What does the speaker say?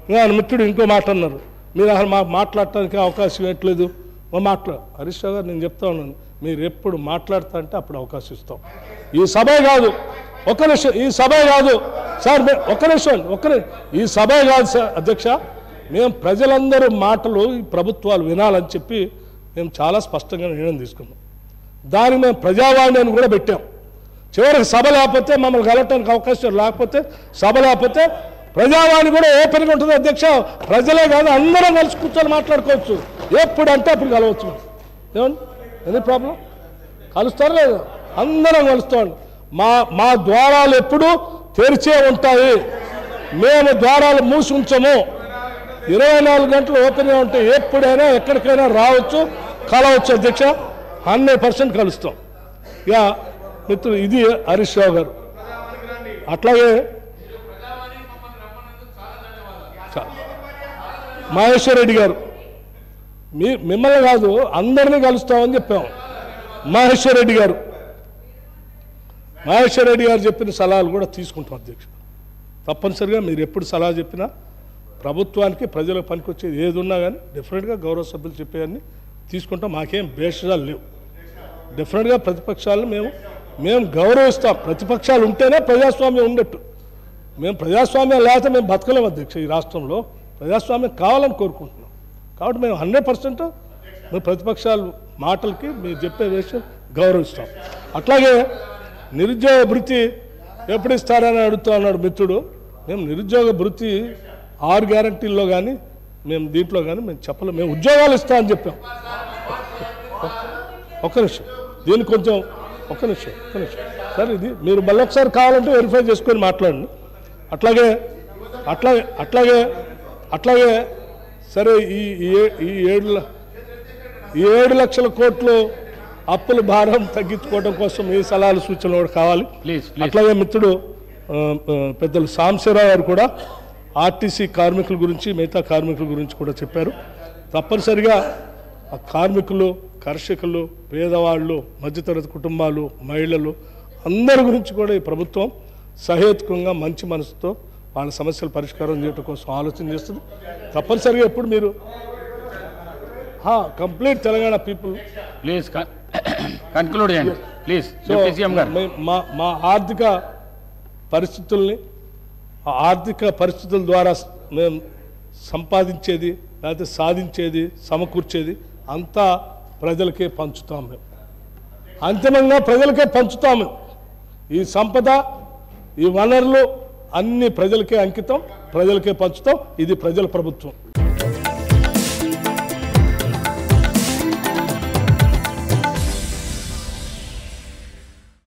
ఇంకా మిత్రుడు ఇంకో మాట అన్నారు మీరు అసలు మాకు మాట్లాడటానికి అవకాశం ఇవ్వట్లేదు మా మాట్లా హరీష్ రావు గారు నేను చెప్తా ఉన్నాను మీరు ఎప్పుడు మాట్లాడతా అంటే అప్పుడు అవకాశం ఇస్తాం ఈ సభే కాదు ఒక నిమిషం ఈ సభే కాదు సార్ మే- ఒక్క నిమిషం అండి, ఒక్క ని- ఈ సభే కాదు సార్ అధ్యక్ష మేము ప్రజలందరూ మాటలు ఈ ప్రభుత్వాలు వినాలని చెప్పి మేము చాలా స్పష్టంగా నిర్ణయం తీసుకున్నాం దానికి మేము ప్రజావాణి అని కూడా పెట్టాం చివరికి సభ లేకపోతే మమ్మల్ని కలవటానికి అవకాశం లేకపోతే సభ లేకపోతే ప్రజావాణి కూడా ఓపెన్గా ఉంటుంది అధ్యక్ష ప్రజలే కాదు అందరం కలిసి కూర్చొని మాట్లాడుకోవచ్చు ఎప్పుడు అంటే అప్పుడు కలవచ్చు ఏమండి ఎనీ ప్రాబ్లం కలుస్తారా లేదా అందరం కలుస్తాం మా మా ద్వారాలు ఎప్పుడు తెరిచే ఉంటాయి మేము ద్వారాలు మూసి ఉంచము ఇరవై నాలుగు గంటలు ఓపెన్గా ఉంటాయి ఎప్పుడైనా ఎక్కడికైనా రావచ్చు కలవచ్చు అధ్యక్ష హండ్రెడ్ పర్సెంట్ కలుస్తాం ఇక మిత్రులు ఇది హరీష్ రావు గారు అట్లాగే చ- మహేశ్వర్ రెడ్డి గారు మీ మిమ్మల్ని కాదు అందరినీ కలుస్తామని చెప్పాము మహేశ్వర్ రెడ్డి గారు మహేశ్వర్ రెడ్డి గారు చెప్పిన సలహాలు కూడా తీసుకుంటాం అధ్యక్ష తప్పనిసరిగా మీరు ఎప్పుడు సలహా చెప్పినా ప్రభుత్వానికి ప్రజలకు పనికొచ్చేది ఏది ఉన్నా కానీ డెఫినెట్గా గౌరవ సభ్యులు చెప్పేవన్నీ తీసుకుంటాం మాకేం భేషజాలు లేవు డెఫినెట్గా ప్రతిపక్షాలను మేము మేము గౌరవిస్తాం ప్రతిపక్షాలు ఉంటేనే ప్రజాస్వామ్యం ఉండట్టు మేము ప్రజాస్వామ్యం లేకపోతే మేము బతకలేము అధ్యక్ష ఈ రాష్ట్రంలో ప్రజాస్వామ్యం కావాలని కోరుకుంటున్నాం కాబట్టి మేము హండ్రెడ్ పర్సెంట్ మేము ప్రతిపక్షాలు మాటలకి మీరు చెప్పే విషయం గౌరవిస్తాం అట్లాగే నిరుద్యోగ భృతి ఎప్పుడు ఇస్తారని అడుగుతా ఉన్నాడు మిత్రుడు మేము నిరుద్యోగ భృతి ఆరు గ్యారంటీల్లో కానీ మేము దీంట్లో కానీ మేము చెప్పలేము మేము ఉద్యోగాలు ఇస్తామని చెప్పాం ఒక్క నిమిషం దీన్ని కొంచెం ఒక్క నిమిషం ఒక్క నిమిషం సార్ ఇది మీరు మళ్ళీ ఒకసారి కావాలంటే వెరిఫై చేసుకొని మాట్లాడండి అట్లాగే అట్లాగే అట్లాగే అట్లాగే సరే ఈ ఈ ఏ- ఈ ఏడు ల- ఈ ఏడు లక్షల కోట్లు అప్పుల భారం తగ్గించుకోవడం కోసం ఈ సలహాలు సూచనలు కూడా కావాలి ప్లీజ్ ప్లీజ్ అట్లాగే మిత్రుడు ఆ, ఆ, పెద్దలు సాంశరావు గారు కూడా ఆర్టీసీ కార్మికుల గురించి మిగతా కార్మికుల గురించి కూడా చెప్పారు తప్పనిసరిగా ఆ కార్మికులు కర్షకులు పేదవాళ్ళు మధ్యతరగతి కుటుంబాలు మహిళలు అందరి గురించి కూడా ఈ ప్రభుత్వం సహేతుకంగా మంచి మనసుతో వాళ్ళ సమస్యల పరిష్కారం చేయడం కోసం ఆలోచన చేస్తుంది తప్పనిసరిగా ఎప్పుడు మీరు complete Telangana people please conclude చేయండి ప్లీజ్ సో డిప్యూటీ సీఎం గారు మే- మా మా ఆర్థిక పరిస్థితుల్ని ఆ ఆర్థిక పరిస్థితుల ద్వారా స్- మేము సంపాదించేది లేకపోతే సాధించేది సమకూర్చేది అంతా ప్రజలకే పంచుతాం మేము అంతిమంగా ప్రజలకే పంచుతాము ఈ సంపద ఈ వనరులు అన్ని ప్రజలకే అంకితం ప్రజలకే పంచుతాం ఇది ప్రజల ప్రభుత్వం